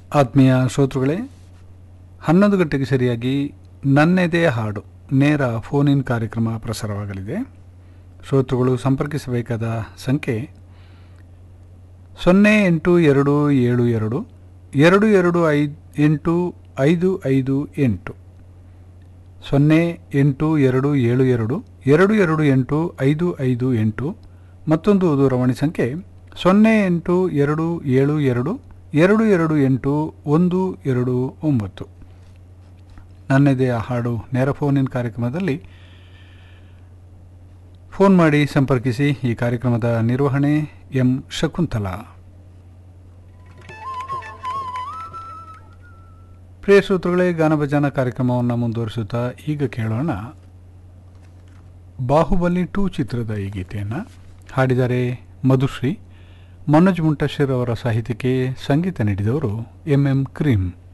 ಆತ್ಮೀಯ ಶ್ರೋತೃಗಳೇ ಹನ್ನೊಂದು ಗಂಟೆಗೆ ಸರಿಯಾಗಿ ನನ್ನೆದೆಯ ಹಾಡು ನೇರ ಫೋನ್ ಇನ್ ಕಾರ್ಯಕ್ರಮ ಪ್ರಸಾರವಾಗಲಿದೆ ಶ್ರೋತೃಗಳು ಸಂಪರ್ಕಿಸಬೇಕಾದ ಸಂಖ್ಯೆ ಸೊನ್ನೆ ಎಂಟು ಎರಡು ಏಳು ಎರಡು ಎರಡು ಎರಡು ಐದು ಎಂಟು ಐದು ಐದು ಎಂಟು ಸೊನ್ನೆ ಎಂಟು ಎರಡು ಏಳು ಎರಡು ಎರಡು ಎರಡು ಎಂಟು ಐದು ಐದು ಎಂಟು ಮತ್ತೊಂದು ದೂರವಾಣಿ ಸಂಖ್ಯೆ ಸೊನ್ನೆ ಎಂಟು ಎರಡು ಏಳು ಎರಡು ಎರಡು ಎರಡು ಎಂಟು ಒಂದು ಎರಡು ಒಂಬತ್ತು ನನ್ನದೇ ಹಾಡು ನೇರ ಫೋನ್ ಇನ್ ಕಾರ್ಯಕ್ರಮದಲ್ಲಿ ಫೋನ್ ಮಾಡಿ ಸಂಪರ್ಕಿಸಿ ಈ ಕಾರ್ಯಕ್ರಮದ ನಿರ್ವಹಣೆ ಎಂ ಶಕುಂತಲಾ ಪ್ರಿಯ ಶ್ರೋತೃಗಳೇ ಗಾನಭಜನ ಕಾರ್ಯಕ್ರಮವನ್ನು ಮುಂದುವರಿಸುತ್ತಾ ಈಗ ಕೇಳೋಣ ಬಾಹುಬಲಿ ಟೂ ಚಿತ್ರದ ಈ ಗೀತೆಯನ್ನು ಹಾಡಿದರೆ ಮಧುಶ್ರೀ ಮನೋಜ್ ಮುಂಟಶಿರ್ ಅವರ ಸಾಹಿತ್ಯಕ್ಕೆ ಸಂಗೀತ ನೀಡಿದವರು ಎಂ ಎಂ ಕ್ರೀಮ್